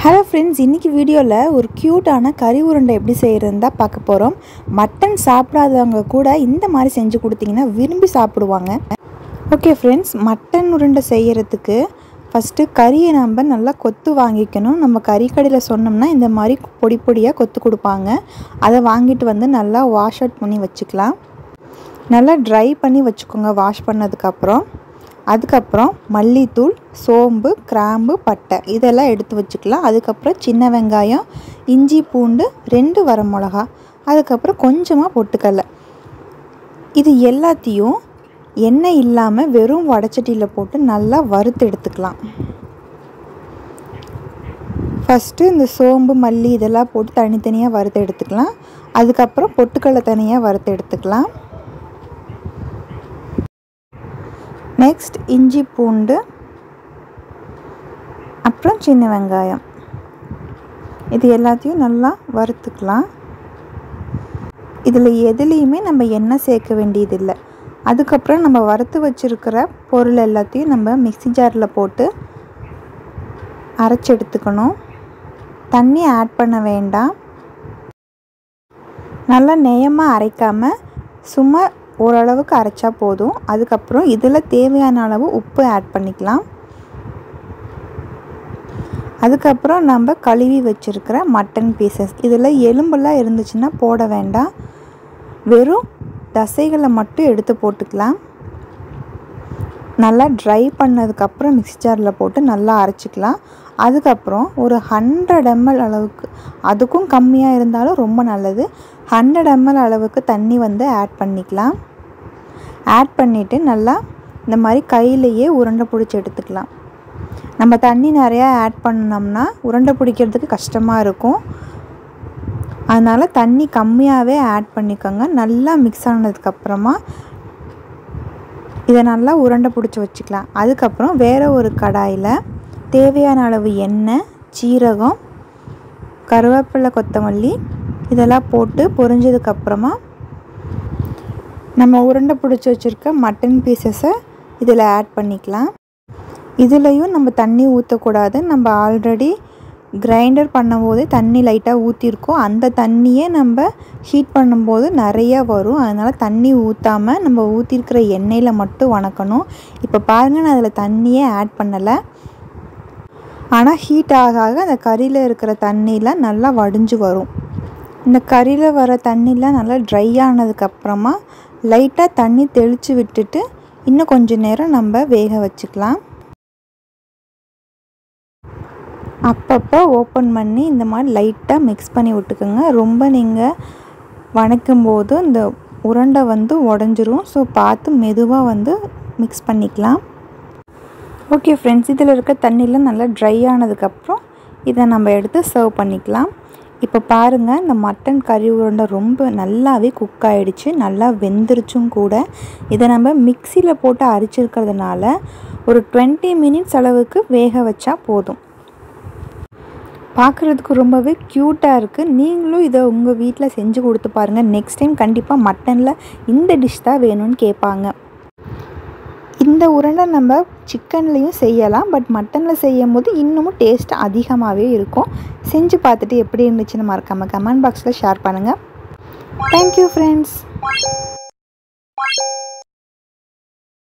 hello friends இன்றைக்கி வீடியோவில் ஒரு க்யூட்டான கறி உருண்டை எப்படி செய்கிறதுன்னு தான் பார்க்க போகிறோம் மட்டன் சாப்பிடாதவங்க கூட இந்த மாதிரி செஞ்சு கொடுத்தீங்கன்னா விரும்பி சாப்பிடுவாங்க ஓகே ஃப்ரெண்ட்ஸ் மட்டன் உருண்டை செய்கிறதுக்கு ஃபஸ்ட்டு கறியை நம்ம நல்லா கொத்து வாங்கிக்கணும் நம்ம கறிக்கடையில் சொன்னோம்னா இந்த மாதிரி பொடி பொடியாக கொத்து கொடுப்பாங்க அதை வாங்கிட்டு வந்து நல்லா வாஷ் அவுட் பண்ணி வச்சுக்கலாம் நல்லா ட்ரை பண்ணி வச்சுக்கோங்க வாஷ் பண்ணதுக்கப்புறம் அதுக்கப்புறம் மல்லித்தூள் சோம்பு கிராம்பு பட்டை இதெல்லாம் எடுத்து வச்சுக்கலாம் அதுக்கப்புறம் சின்ன வெங்காயம் இஞ்சி பூண்டு ரெண்டு வரமிளகா அதுக்கப்புறம் கொஞ்சமாக பொட்டுக்கடலை இது எல்லாத்தையும் எண்ணெய் இல்லாமல் வெறும் வடச்சட்டியில் போட்டு நல்லா வறுத்து எடுத்துக்கலாம் ஃபஸ்ட்டு இந்த சோம்பு மல்லி இதெல்லாம் போட்டு தனித்தனியாக வறுத்து எடுத்துக்கலாம் அதுக்கப்புறம் பொட்டுக்கடலை தனியாக வறுத்து எடுத்துக்கலாம் நெக்ஸ்ட் இஞ்சி பூண்டு அப்புறம் சின்ன வெங்காயம் இது எல்லாத்தையும் நல்லா வறுத்துக்கலாம் இதில் எதுலேயுமே நம்ம எண்ணெய் சேர்க்க வேண்டியதில்லை அதுக்கப்புறம் நம்ம வறுத்து வச்சுருக்கிற பொருள் எல்லாத்தையும் நம்ம மிக்சி ஜாரில் போட்டு அரைச்சி எடுத்துக்கணும் தண்ணி ஆட் பண்ண வேண்டாம் நல்லா நெயமாக அரைக்காமல் சும்மா ஓரளவுக்கு அரைச்சா போதும் அதுக்கப்புறம் இதில் தேவையான அளவு உப்பு ஆட் பண்ணிக்கலாம் அதுக்கப்புறம் நம்ம கழுவி வச்சுருக்கிற மட்டன் பீசஸ் இதில் எலும்பெல்லாம் இருந்துச்சுன்னா போட வேண்டாம் வெறும் தசைகளை மட்டும் எடுத்து போட்டுக்கலாம் நல்லா ட்ரை பண்ணதுக்கப்புறம் மிக்ஸி ஜாரில் போட்டு நல்லா அரைச்சிக்கலாம் அதுக்கப்புறம் ஒரு ஹண்ட்ரட் எம்எல் அளவுக்கு அதுக்கும் கம்மியாக இருந்தாலும் ரொம்ப நல்லது ஹண்ட்ரட் எம்எல் அளவுக்கு தண்ணி வந்து ஆட் பண்ணிக்கலாம் ஆட் பண்ணிவிட்டு நல்லா இந்த மாதிரி கையிலையே உருண்டை பிடிச்சி எடுத்துக்கலாம் நம்ம தண்ணி நிறையா ஆட் பண்ணோம்னா உருண்டை பிடிக்கிறதுக்கு கஷ்டமாக இருக்கும் அதனால் தண்ணி கம்மியாகவே ஆட் பண்ணிக்கோங்க நல்லா மிக்ஸ் ஆனதுக்கப்புறமா இதை நல்லா உருண்டை பிடிச்சி வச்சுக்கலாம் அதுக்கப்புறம் வேறு ஒரு கடாயில் தேவையான அளவு எண்ணெய் சீரகம் கருவேப்பிலை கொத்தமல்லி இதெல்லாம் போட்டு பொரிஞ்சதுக்கப்புறமா நம்ம உருண்டை பிடிச்சி வச்சுருக்க மட்டன் பீசஸை இதில் ஆட் பண்ணிக்கலாம் இதுலேயும் நம்ம தண்ணி ஊற்றக்கூடாது நம்ம ஆல்ரெடி கிரைண்டர் பண்ணும்போதே தண்ணி லைட்டாக ஊற்றிருக்கோம் அந்த தண்ணியே நம்ம ஹீட் பண்ணும்போது நிறையா வரும் அதனால் தண்ணி ஊற்றாமல் நம்ம ஊற்றிருக்கிற எண்ணெயில் மட்டும் வணக்கணும் இப்போ பாருங்கள் நான் அதில் தண்ணியே ஆட் பண்ணலை ஆனால் ஹீட் ஆக ஆக அந்த கறியில் இருக்கிற தண்ணியெலாம் நல்லா வடிஞ்சு வரும் இந்த கறியில் வர தண்ணிலாம் நல்லா ட்ரை ஆனதுக்கப்புறமா லைட்டாக தண்ணி தெளித்து விட்டுட்டு இன்னும் கொஞ்சம் நேரம் நம்ம வேக வச்சுக்கலாம் அப்பப்போ ஓப்பன் பண்ணி இந்த மாதிரி லைட்டாக மிக்ஸ் பண்ணி விட்டுக்கோங்க ரொம்ப நீங்கள் வணக்கும் போது இந்த உருண்டை வந்து உடஞ்சிரும் ஸோ பார்த்து மெதுவாக வந்து மிக்ஸ் பண்ணிக்கலாம் ஓகே ஃப்ரெண்ட்ஸ் இதில் இருக்க தண்ணியில் நல்லா ட்ரை ஆனதுக்கப்புறம் இதை நம்ம எடுத்து சர்வ் பண்ணிக்கலாம் இப்போ பாருங்கள் இந்த மட்டன் கறி உருண்டை ரொம்ப நல்லாவே குக் ஆகிடுச்சு நல்லா வெந்துருச்சும் கூட இதை நம்ம மிக்சியில் போட்டு அரிச்சிருக்கிறதுனால ஒரு டுவெண்ட்டி மினிட்ஸ் அளவுக்கு வேக வச்சா போதும் பார்க்குறதுக்கு ரொம்பவே க்யூட்டாக இருக்குது நீங்களும் இதை உங்கள் வீட்டில் செஞ்சு கொடுத்து பாருங்கள் நெக்ஸ்ட் டைம் கண்டிப்பாக மட்டனில் இந்த டிஷ் தான் வேணும்னு கேட்பாங்க இந்த உருண்டை நம்ம சிக்கன்லேயும் செய்யலாம் பட் மட்டனில் செய்யும் போது இன்னமும் டேஸ்ட் அதிகமாகவே இருக்கும் செஞ்சு பார்த்துட்டு எப்படி இருந்துச்சுன்னு மறக்காமல் கமெண்ட் பாக்ஸில் ஷேர் பண்ணுங்கள் தேங்க்யூ ஃப்ரெண்ட்ஸ்